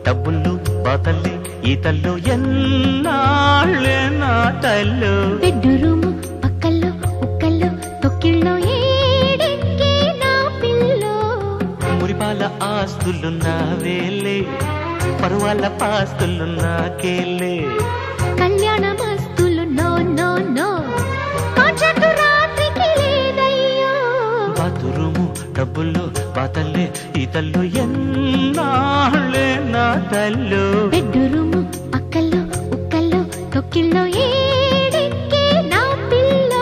డబ్బులు బాతల్లి ఈతల్లో ఎన్నాళ్ళే నా తల్లు బెడ్రూము పక్కల్లో ఉక్కల్లో తొక్కిళ్ళో ఏడెక్కి నా పిల్లో మురిపాల ఆస్తులున్న వేలే పరువాల పాస్తులున్న కేలే కళ్యాణ మస్తులు నో నో నో కాంట్రాక్టు రాత్రికి లేదయ్యో బాతురుము డబ్బులు బాతల్లే ఈతల్లో ఎన్నాళ్ళే నా తల్లు బెడ్రూము పక్కల్లో ఉక్కల్లో తొక్కిళ్ళో ఏడెక్కి నా పిల్లో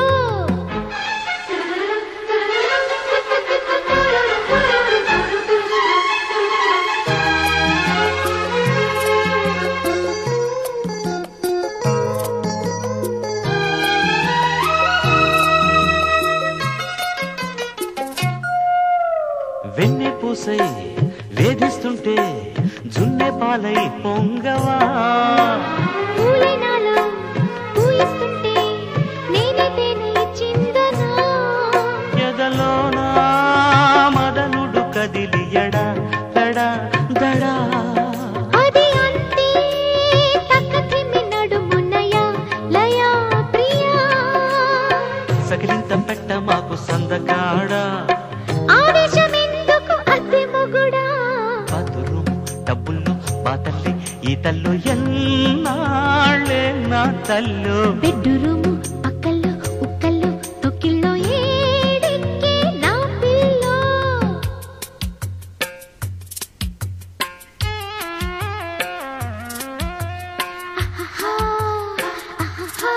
వెన్నె పూసై వేధిస్తుంటే జున్నె పాలై పొంగవా పూలైనాలో పూయిస్తుంటే నేనే తేనె చిందనా ఎదలోనా మదనుడు కదిలి ఎడా దడా దడా అది అంతే తక్కతిమి నడుమునయా లయా ప్రియా సకిలింత పెట్ట మాకు సందకాడా ఆవేశమెందుకు అద్దె మొగుడా బాతురుము డబ్బులు బాతల్లి ఈతల్లో ఎన్నాళ్ళే నా తల్లు బెడ్రూము పక్కల్లో ఉక్కల్లో తొక్కిల్లో ఏడెక్కి నా పిల్లో ఆహాహా, ఆహాహా.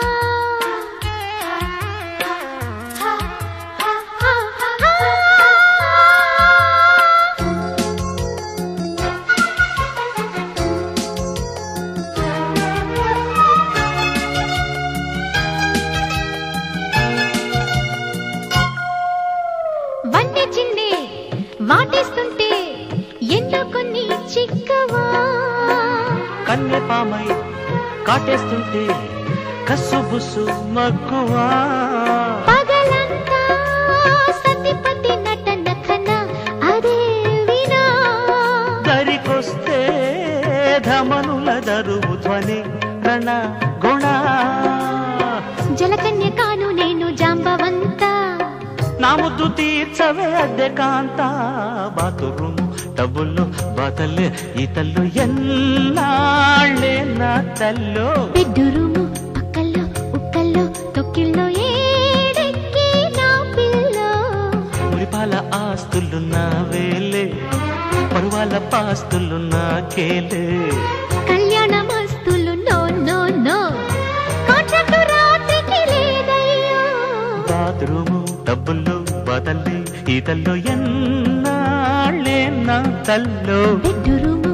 వన్నె చిన్నే వాటేస్తుంటే ఎన్నో కొన్ని చిక్కవా కన్నె పామై కాటేస్తుంటే కస్సు బుస్సు మక్కువా పగలంతా సతిపతి నటన కన అదే వినా దరికొస్తే ధమనుల దరువు ధ్వని రణ గుణ జలకన్య కాను నేను జాంబవంత నా ముద్దు తీర్చవే అద్దె కాంత బాతురుము డబ్బులు బాతల్లే ఈతల్లో ఎన్నాళ్ళే నా తల్లో బెడ్రూము పక్కల్లో ఉక్కల్లో తొక్కిల్లో ఏడెక్కి నా పిల్లో మురిపాల ఆస్తులున్న వేలే పరువాల పాస్తులున్న కేలే కళ్యాణ మస్తులు నో నో నో కాంట్రాక్టు రాత్రికి లేదయ్యో బాత్రూము డబ్బులు బాతల్లి ఈతల్లో ఎన్నాళ్ళే నా తల్లో బెడ్రూము